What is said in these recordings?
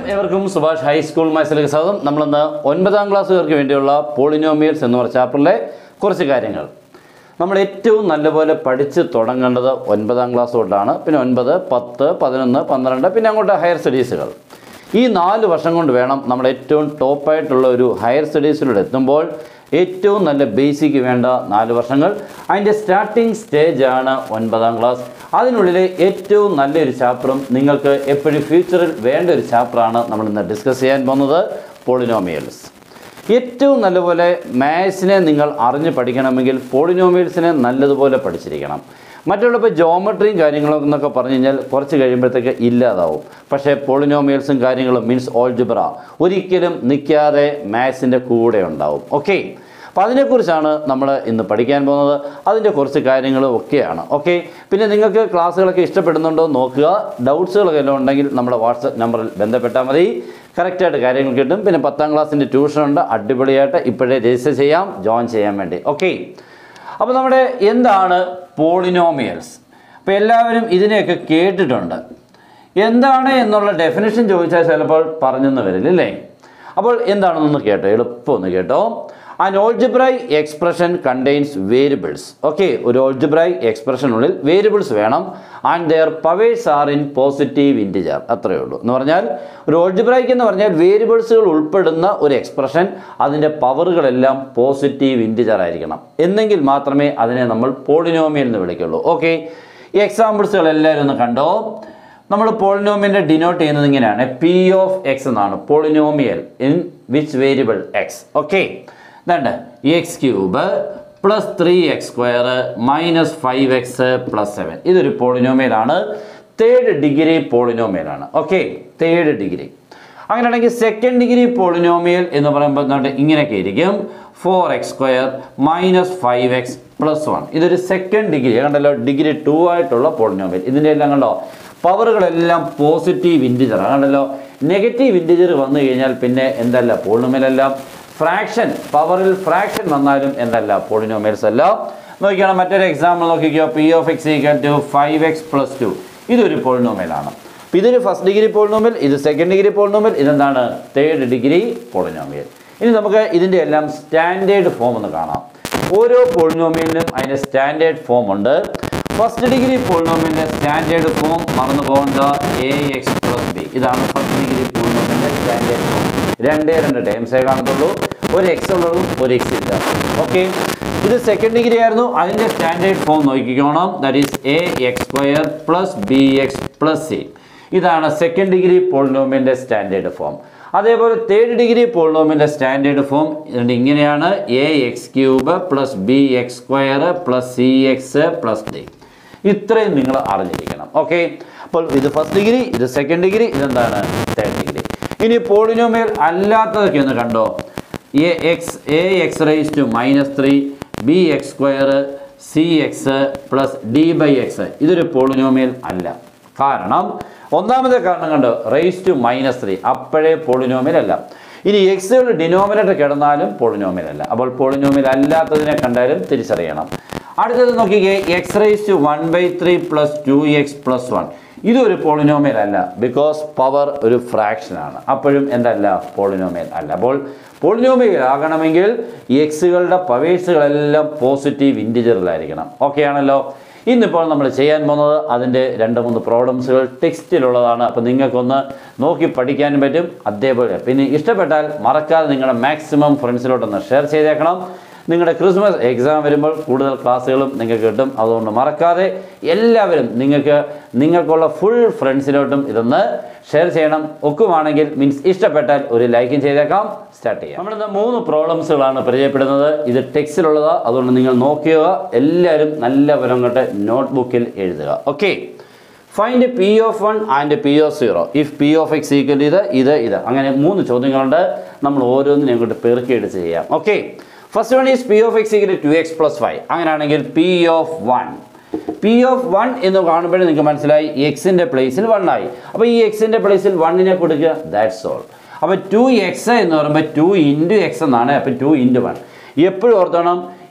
ഏവർക്കും സുഭാഷ് ഹൈസ്കൂൾ മാത്സിലേക്ക് സ്വാഗതം നമ്മളിന്ന് ഒൻപതാം ക്ലാസ്സുകാർക്ക് വേണ്ടിയുള്ള പോളിനോമിയൽസ് എന്ന് പറഞ്ഞ ചാപ്റ്ററിലെ കുറച്ച് കാര്യങ്ങൾ നമ്മൾ ഏറ്റവും നല്ലപോലെ പഠിച്ച് തുടങ്ങേണ്ടത് ഒൻപതാം ക്ലാസ് തൊട്ടാണ് പിന്നെ ഒൻപത് പത്ത് പതിനൊന്ന് പന്ത്രണ്ട് പിന്നെ അങ്ങോട്ട് ഹയർ സ്റ്റഡീസുകൾ ഈ നാല് വർഷം കൊണ്ട് വേണം നമ്മൾ ഏറ്റവും ടോപ്പായിട്ടുള്ള ഒരു ഹയർ സ്റ്റഡീസിലൂടെ എത്തുമ്പോൾ ഏറ്റവും നല്ല ബേസിക് വേണ്ട നാല് വർഷങ്ങൾ അതിൻ്റെ സ്റ്റാർട്ടിംഗ് സ്റ്റേജ് ആണ് ഒൻപതാം ക്ലാസ് അതിനുള്ളിലെ ഏറ്റവും നല്ലൊരു ചാപ്റ്ററും നിങ്ങൾക്ക് എപ്പോഴും ഫ്യൂച്ചറിൽ വേണ്ട ഒരു ചാപ്റ്ററാണ് നമ്മൾ ഇന്ന് ഡിസ്കസ് ചെയ്യാൻ പോകുന്നത് പോളിനോമിയൽസ് ഏറ്റവും നല്ലപോലെ മാത്സിനെ നിങ്ങൾ അറിഞ്ഞ് പഠിക്കണമെങ്കിൽ പോളിനോമിയൽസിനെ നല്ലതുപോലെ പഠിച്ചിരിക്കണം മറ്റുള്ള ഇപ്പോൾ ജോമെട്രിയും കാര്യങ്ങളും എന്നൊക്കെ പറഞ്ഞു കഴിഞ്ഞാൽ കുറച്ച് കഴിയുമ്പോഴത്തേക്ക് ഇല്ലാതാവും പക്ഷേ പോളിനോമിയൽസും കാര്യങ്ങളും മീൻസ് ഓൾജിബ്ര ഒരിക്കലും നിൽക്കാതെ മാത്സിൻ്റെ കൂടെ ഉണ്ടാവും ഓക്കെ അപ്പോൾ അതിനെക്കുറിച്ചാണ് നമ്മൾ ഇന്ന് പഠിക്കാൻ പോകുന്നത് അതിൻ്റെ കുറച്ച് കാര്യങ്ങളും ഒക്കെയാണ് ഓക്കെ പിന്നെ നിങ്ങൾക്ക് ക്ലാസ്സുകളൊക്കെ ഇഷ്ടപ്പെടുന്നുണ്ടോ എന്ന് നോക്കുക ഡൗട്ട്സുകളൊക്കെ എല്ലാം ഉണ്ടെങ്കിൽ നമ്മുടെ വാട്സപ്പ് നമ്പറിൽ ബന്ധപ്പെട്ടാൽ മതി കറക്റ്റായിട്ട് കാര്യങ്ങൾ കിട്ടും പിന്നെ പത്താം ക്ലാസ്സിൻ്റെ ട്യൂഷനുണ്ട് അടിപൊളിയായിട്ട് ഇപ്പോഴേ രജിസ്റ്റർ ചെയ്യാം ജോയിൻ ചെയ്യാൻ വേണ്ടി ഓക്കെ അപ്പോൾ നമ്മുടെ എന്താണ് പോളിനോമിയൽസ് അപ്പോൾ എല്ലാവരും ഇതിനെയൊക്കെ കേട്ടിട്ടുണ്ട് എന്താണ് എന്നുള്ള ഡെഫിനിഷൻ ചോദിച്ചാൽ ചിലപ്പോൾ പറഞ്ഞെന്ന് വരില്ല അല്ലേ അപ്പോൾ എന്താണെന്നൊന്ന് കേട്ടോ എളുപ്പം ഒന്ന് കേട്ടോ an algebraic expression contains variables okay ഒരു ഓൾജിബ്രൈ എക്സ്പ്രഷനുള്ളിൽ വേരിയബിൾസ് വേണം and their powers are in positive integer അത്രയേ ഉള്ളൂ എന്ന് പറഞ്ഞാൽ ഒരു ഓൾജിബ്രൈക്ക് എന്ന് പറഞ്ഞാൽ വേരിയബിൾസുകൾ ഉൾപ്പെടുന്ന ഒരു എക്സ്പ്രഷൻ അതിൻ്റെ പവറുകളെല്ലാം പോസിറ്റീവ് ഇൻറ്റിജർ ആയിരിക്കണം എന്നെങ്കിൽ മാത്രമേ അതിനെ നമ്മൾ പോളിനോമിയൽ എന്ന് വിളിക്കുള്ളൂ ഓക്കെ ഈ എക്സാമ്പിൾസുകൾ എല്ലാവരും ഒന്ന് കണ്ടോ നമ്മൾ പോളിനോമിയലിനെ ഡിനോട്ട് ചെയ്യുന്നത് ഇങ്ങനെയാണ് പി ഓഫ് എക്സ് എന്നാണ് polynomial in which variable X okay ഇതുണ്ട് X cube plus three X square minus five X plus seven ഇതൊരു പോളിനോമിയലാണ് തേർഡ് ഡിഗ്രി പോളിനോമിയലാണ് ഓക്കെ തേർഡ് ഡിഗ്രി അങ്ങനെയാണെങ്കിൽ സെക്കൻഡ് ഡിഗ്രി പോളിനോമിയൽ എന്ന് പറയുമ്പോൾ എന്തുകൊണ്ട് ഇങ്ങനെയൊക്കെ ഇരിക്കും four X square minus five X plus one ഇതൊരു സെക്കൻഡ് ഡിഗ്രി കണ്ടല്ലോ ഡിഗ്രി ടു ആയിട്ടുള്ള പോളിനോമിയൽ ഇതിൻ്റെ എല്ലാം കണ്ടോ പവറുകളെല്ലാം പോസിറ്റീവ് ഇൻറ്റിജർ കണ്ടല്ലോ നെഗറ്റീവ് ഇൻറ്റിജർ വന്നു കഴിഞ്ഞാൽ പിന്നെ എന്തല്ല പോളിനോമിയലെല്ലാം ഫ്രാക്ഷൻ പവറിൽ ഫ്രാക്ഷൻ വന്നാലും എന്തല്ല പോളിനോമിയൽസ് അല്ല നോക്കിയാണ് മറ്റൊരു എക്സാമ്പിൾ നോക്കിക്കോ P of X equal to five X plus two ഇതൊരു പോളിനോമിയലാണ് അപ്പോൾ ഇതൊരു ഫസ്റ്റ് ഡിഗ്രി പോളിനോമിയൽ ഇത് സെക്കൻഡ് ഡിഗ്രി പോളിനോമിയൽ ഇതെന്താണ് തേർഡ് ഡിഗ്രി പോളിനോമിയൽ ഇനി നമുക്ക് ഇതിൻ്റെ എല്ലാം സ്റ്റാൻഡേർഡ് ഫോം ഒന്ന് കാണാം ഓരോ പോളിനോമിയലിനും അതിൻ്റെ സ്റ്റാൻഡേർഡ് ഫോം ഉണ്ട് ഫസ്റ്റ് ഡിഗ്രി പോളിനോമിയലിൻ്റെ സ്റ്റാൻഡേർഡ് ഫോം മറന്നു പോകേണ്ട എ എക്സ് പ്ലസ് ബി ഇതാണ് ഫസ്റ്റ് ഡിഗ്രി പോളിനോമിയലിൻ്റെ സ്റ്റാൻഡേർഡ് ഫോം രണ്ടേ രണ്ട് ടേംസേ കാണത്തുള്ളൂ ഒരു എക്സ് ഉള്ളതും ഒരു എക്സ് ഇല്ല ഓക്കെ ഇത് സെക്കൻഡ് ഡിഗ്രി ആയിരുന്നു അതിൻ്റെ സ്റ്റാൻഡേർഡ് ഫോം നോക്കിക്കോണം that is A X square plus B X plus C ഇതാണ് സെക്കൻഡ് ഡിഗ്രി പോളിനോമിയലിൻ്റെ സ്റ്റാൻഡേർഡ് ഫോം അതേപോലെ തേർഡ് ഡിഗ്രി പോളിനോമിയലിൻ്റെ സ്റ്റാൻഡേർഡ് ഫോം ഇതിൻ്റെ ഇങ്ങനെയാണ് A X cube plus B X square plus C X plus D ഇത്രയും നിങ്ങൾ അറിഞ്ഞിരിക്കണം ഓക്കെ അപ്പോൾ ഇത് ഫസ്റ്റ് ഡിഗ്രി ഇത് സെക്കൻഡ് ഡിഗ്രി ഇതെന്താണ് തേർഡ് ഡിഗ്രി ഇനി പോളിനോമിയൽ അല്ലാത്തതൊക്കെ ഒന്ന് കണ്ടോ A X A X raise to minus three B X square C X plus D by X ഇതൊരു പോളിനോമിയൽ അല്ല കാരണം ഒന്നാമത്തെ കാരണം കണ്ടോ റൈസ് ടു മൈനസ് ത്രീ അപ്പോഴേ പോളിനോമിയൽ അല്ല ഇനി എക്സുകൾ ഡിനോമിനേറ്റർ കിടന്നാലും പോളിനോമിയൽ അല്ല അപ്പോൾ പോളിനോമിയൽ അല്ലാത്തതിനെ കണ്ടാലും തിരിച്ചറിയണം അടുത്തത് നോക്കിക്കേ X raise to one by three plus two X plus one ഇതൊരു പോളിനോമിയൽ അല്ല ബിക്കോസ് പവർ ഒരു ഫ്രാക്ഷനാണ് അപ്പോഴും എന്തല്ല പോളിനോമിയൽ അല്ല അപ്പോൾ പോളിനോമിയൽ ആകണമെങ്കിൽ എക്സുകളുടെ പവേഴ്സുകളെല്ലാം പോസിറ്റീവ് ഇൻറ്റിജറിലായിരിക്കണം ഓക്കെ ആണല്ലോ ഇന്നിപ്പോൾ നമ്മൾ ചെയ്യാൻ പോകുന്നത് അതിൻ്റെ രണ്ട് മൂന്ന് പ്രോബ്ലംസുകൾ ടെക്സ്റ്റിലുള്ളതാണ് അപ്പോൾ നിങ്ങൾക്കൊന്ന് നോക്കി പഠിക്കാനും പറ്റും അതേപോലെ പിന്നെ ഇഷ്ടപ്പെട്ടാൽ മറക്കാതെ നിങ്ങളുടെ മാക്സിമം ഫ്രണ്ട്സിലോട്ടൊന്ന് ഷെയർ ചെയ്തേക്കണം നിങ്ങളുടെ ക്രിസ്മസ് എക്സാം വരുമ്പോൾ കൂടുതൽ ക്ലാസ്സുകളും നിങ്ങൾക്ക് കിട്ടും അതുകൊണ്ട് മറക്കാതെ എല്ലാവരും നിങ്ങൾക്ക് നിങ്ങൾക്കുള്ള ഫുൾ ഫ്രണ്ട്സിലോട്ടും ഇതൊന്ന് ഷെയർ ചെയ്യണം ഒക്കുവാണെങ്കിൽ മീൻസ് ഇഷ്ടപ്പെട്ടാൽ ഒരു ലൈക്കും ചെയ്തേക്കാം സ്റ്റാർട്ട് ചെയ്യാം നമ്മളിന്ന് മൂന്ന് പ്രോബ്ലംസുകളാണ് പരിചയപ്പെടുന്നത് ഇത് ടെക്സ്റ്റിലുള്ളത് അതുകൊണ്ട് നിങ്ങൾ നോക്കുക എല്ലാവരും നല്ല അങ്ങോട്ട് നോട്ട്ബുക്കിൽ എഴുതുക okay find P of one and P of zero if P of X equal ഇത് ഇത് ഇത് അങ്ങനെ മൂന്ന് ചോദ്യങ്ങളുണ്ട് നമ്മൾ ഓരോന്നിനും അങ്ങോട്ട് പെറുക്കിയെടുത്ത് ചെയ്യാം okay first one is P of X equal two X plus five അങ്ങനെയാണെങ്കിൽ P of one P of one എന്ന് കാണുമ്പോഴേ നിങ്ങൾക്ക് മനസ്സിലായി എക്സിൻ്റെ പ്ലേസിൽ വൺ ആയി അപ്പോൾ ഈ എക്സിൻ്റെ പ്ലേസിൽ വണ്ണിനെ കൊടുക്കുക ദാറ്റ്സ് ഓൾ അപ്പോൾ ടു എക്സ് എന്ന് പറയുമ്പോൾ ടു ഇൻറ്റു എക്സ് എന്നാണ് അപ്പോൾ ടു ഇൻറ്റു വൺ എപ്പോഴും ഓർത്തണം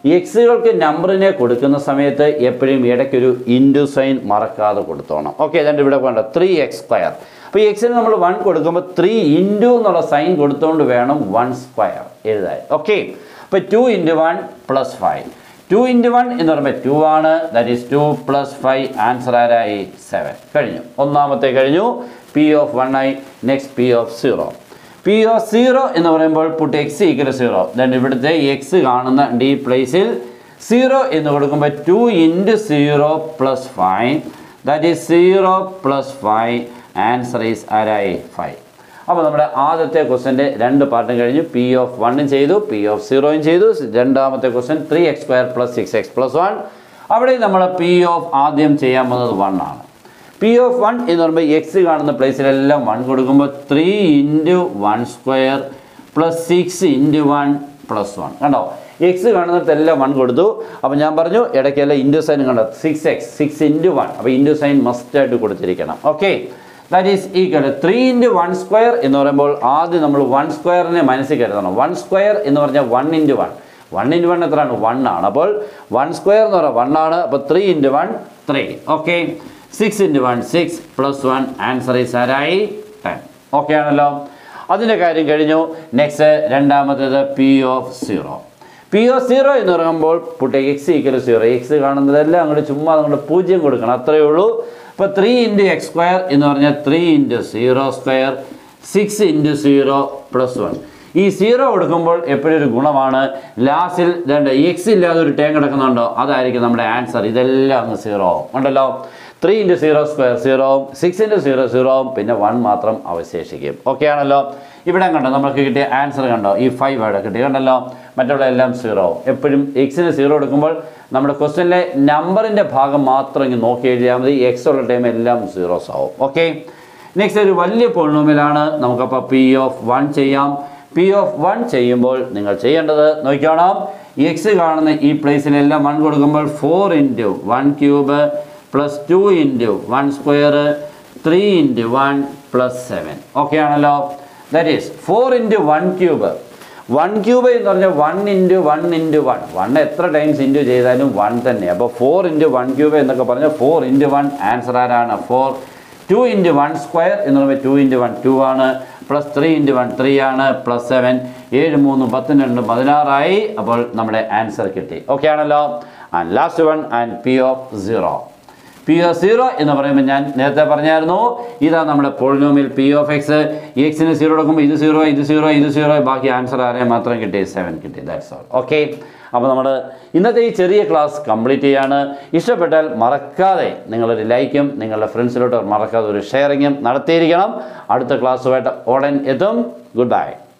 എക്സുകൾക്ക് നമ്പറിനെ കൊടുക്കുന്ന സമയത്ത് എപ്പോഴും ഇടയ്ക്കൊരു ഇൻഡു സൈൻ മറക്കാതെ കൊടുത്തോണം ഓക്കെ ഏതാണ്ട് ഇവിടെ വേണ്ട ത്രീ എക്സ് സ്ക്വയർ അപ്പോൾ ഈ എക്സിന് നമ്മൾ വൺ കൊടുക്കുമ്പോൾ ത്രീ ഇൻറ്റു എന്നുള്ള സൈൻ കൊടുത്തുകൊണ്ട് വേണം വൺ സ്ക്വയർ എഴുതാൻ ഓക്കെ അപ്പോൾ two into one plus five two into one എന്ന് പറയുമ്പോൾ ടു ആണ് that is two plus five answer ആരായി സെവൻ കഴിഞ്ഞു ഒന്നാമത്തെ കഴിഞ്ഞു പി ഓഫ് വൺ ആയി next P of zero P of zero എന്ന് പറയുമ്പോൾ put X equal zero then ഇവിടുത്തെ എക്സ് കാണുന്ന ഡി പ്ലേസിൽ സീറോ എന്ന് കൊടുക്കുമ്പോൾ two into zero plus five that is zero plus five answer is ആരായി ഫൈവ് അപ്പോൾ നമ്മുടെ ആദ്യത്തെ ക്വസ്റ്റൻ്റെ രണ്ട് പാർട്ടും കഴിഞ്ഞു പി ഓഫ് വണ്ണും ചെയ്തു പി ഓഫ് സീറോയും ചെയ്തു രണ്ടാമത്തെ question three X square plus six X plus one അവിടെ നമ്മൾ പി ഓഫ് ആദ്യം ചെയ്യാൻ പോകുന്നത് വൺ ആണ് പി ഓഫ് വൺ എന്ന് പറയുമ്പോൾ എക്സ് കാണുന്ന പ്ലേസിലെല്ലാം വൺ കൊടുക്കുമ്പോൾ three into one square plus six into one plus one കണ്ടോ എക്സ് കാണുന്നിടത്തെല്ലാം വൺ കൊടുത്തു അപ്പോൾ ഞാൻ പറഞ്ഞു ഇടയ്ക്കെല്ലാം ഇൻറ്റു സൈൻ കണ്ടോ six X six into one അപ്പോൾ ഇൻറ്റു സൈൻ മസ്റ്റായിട്ട് കൊടുത്തിരിക്കണം okay that is equal three into one square എന്ന് പറയുമ്പോൾ ആദ്യം നമ്മൾ വൺ സ്ക്വയറിനെ മനസ്സിൽ കരുതണം വൺ സ്ക്വയർ എന്ന് പറഞ്ഞാൽ one into one one into one എത്രയാണ് വൺ ആണ് അപ്പോൾ വൺ സ്ക്വയർ എന്ന് പറഞ്ഞാൽ വൺ ആണ് അപ്പോൾ three into one three okay six into one six plus one answer is ആരായി ടെൻ ഓക്കെ ആണല്ലോ അതിൻ്റെ കാര്യം കഴിഞ്ഞു നെക്സ്റ്റ് രണ്ടാമത്തേത് P of zero P of zero എന്ന് പറയുമ്പോൾ put X equal zero X കാണുന്നതെല്ലാം അങ്ങോട്ട് ചുമ്മാ അങ്ങോട്ട് പൂജ്യം കൊടുക്കണം അത്രയേ ഉള്ളൂ അപ്പോൾ ത്രീ ഇൻറ്റു എക്സ് സ്ക്വയർ എന്ന് പറഞ്ഞാൽ three into zero square six into zero plus one ഈ സീറോ കൊടുക്കുമ്പോൾ എപ്പോഴും ഒരു ഗുണമാണ് ലാസ്റ്റിൽ രണ്ട് എക്സ് ഇല്ലാതെ ഒരു ടേം കിടക്കുന്നുണ്ടോ അതായിരിക്കും നമ്മുടെ ആൻസർ ഇതെല്ലാം അങ്ങ് സീറോ ഉണ്ടല്ലോ three into zero square zero six into zero zero പിന്നെ വൺ മാത്രം അവശേഷിക്കും ഓക്കെ ആണല്ലോ ഇവിടെ കണ്ടോ നമുക്ക് കിട്ടിയ ആൻസർ കണ്ടോ ഈ ഫൈവ് അവിടെ കിട്ടി കണ്ടല്ലോ മറ്റുള്ള എല്ലാം സീറോ എപ്പോഴും എക്സിന് സീറോ എടുക്കുമ്പോൾ നമ്മുടെ ക്വസ്റ്റ്യനിലെ നമ്പറിൻ്റെ ഭാഗം മാത്രം ഇങ്ങനെ നോക്കി എഴുതിയാൽ മതി എക്സ് ഉള്ള ടൈം എല്ലാം സീറോസ് ആവും ഓക്കെ നെക്സ്റ്റ് ഒരു വലിയ പോളിനോമിയലാണ് നമുക്കപ്പോൾ പി ഓഫ് വൺ ചെയ്യാം പി ഓഫ് വൺ ചെയ്യുമ്പോൾ നിങ്ങൾ ചെയ്യേണ്ടത് നോക്കിക്കോണം എക്സ് കാണുന്ന ഈ പ്ലേസിലെല്ലാം വൺ കൊടുക്കുമ്പോൾ four into one cube plus two into one square three into one plus seven okay ആണല്ലോ that is four into one cube one cube എന്ന് പറഞ്ഞാൽ one into one into one one എത്ര times into ചെയ്താലും one തന്നെ അപ്പോൾ four into one cube എന്നൊക്കെ പറഞ്ഞാൽ four into one answer ആരാണ് four two into one square എന്ന് പറയുമ്പോൾ ടു ഇൻറ്റു വൺ ടു ആണ് plus three into one three ആണ് പ്ലസ് സെവൻ ഏഴ് മൂന്ന് പത്തിന് രണ്ട് പതിനാറായി അപ്പോൾ നമ്മുടെ ആൻസർ കിട്ടി ഓക്കെ ആണല്ലോ and last one and P of zero P of zero എന്ന് പറയുമ്പോൾ ഞാൻ നേരത്തെ പറഞ്ഞായിരുന്നു ഇതാ നമ്മുടെ പോളിനോമിയൽ പി ഓഫ് എക്സ് എക്സിന് സീറോ എടുക്കുമ്പോൾ ഇത് സീറോ ഇത് സീറോ ഇത് സീറോ ബാക്കി ആൻസർ ആരെ മാത്രം കിട്ടി സെവൻ കിട്ടി ദാറ്റ്സ് ഓൾ ഓക്കെ അപ്പോൾ നമ്മൾ ഇന്നത്തെ ഈ ചെറിയ ക്ലാസ് കംപ്ലീറ്റ് ചെയ്യാണ് ഇഷ്ടപ്പെട്ടാൽ മറക്കാതെ നിങ്ങളൊരു ലൈക്കും നിങ്ങളുടെ ഫ്രണ്ട്സിലോട്ട് മറക്കാതെ ഒരു ഷെയറിങ്ങും നടത്തിയിരിക്കണം അടുത്ത ക്ലാസ്സുമായിട്ട് ഉടൻ എത്തും ഗുഡ് ബൈ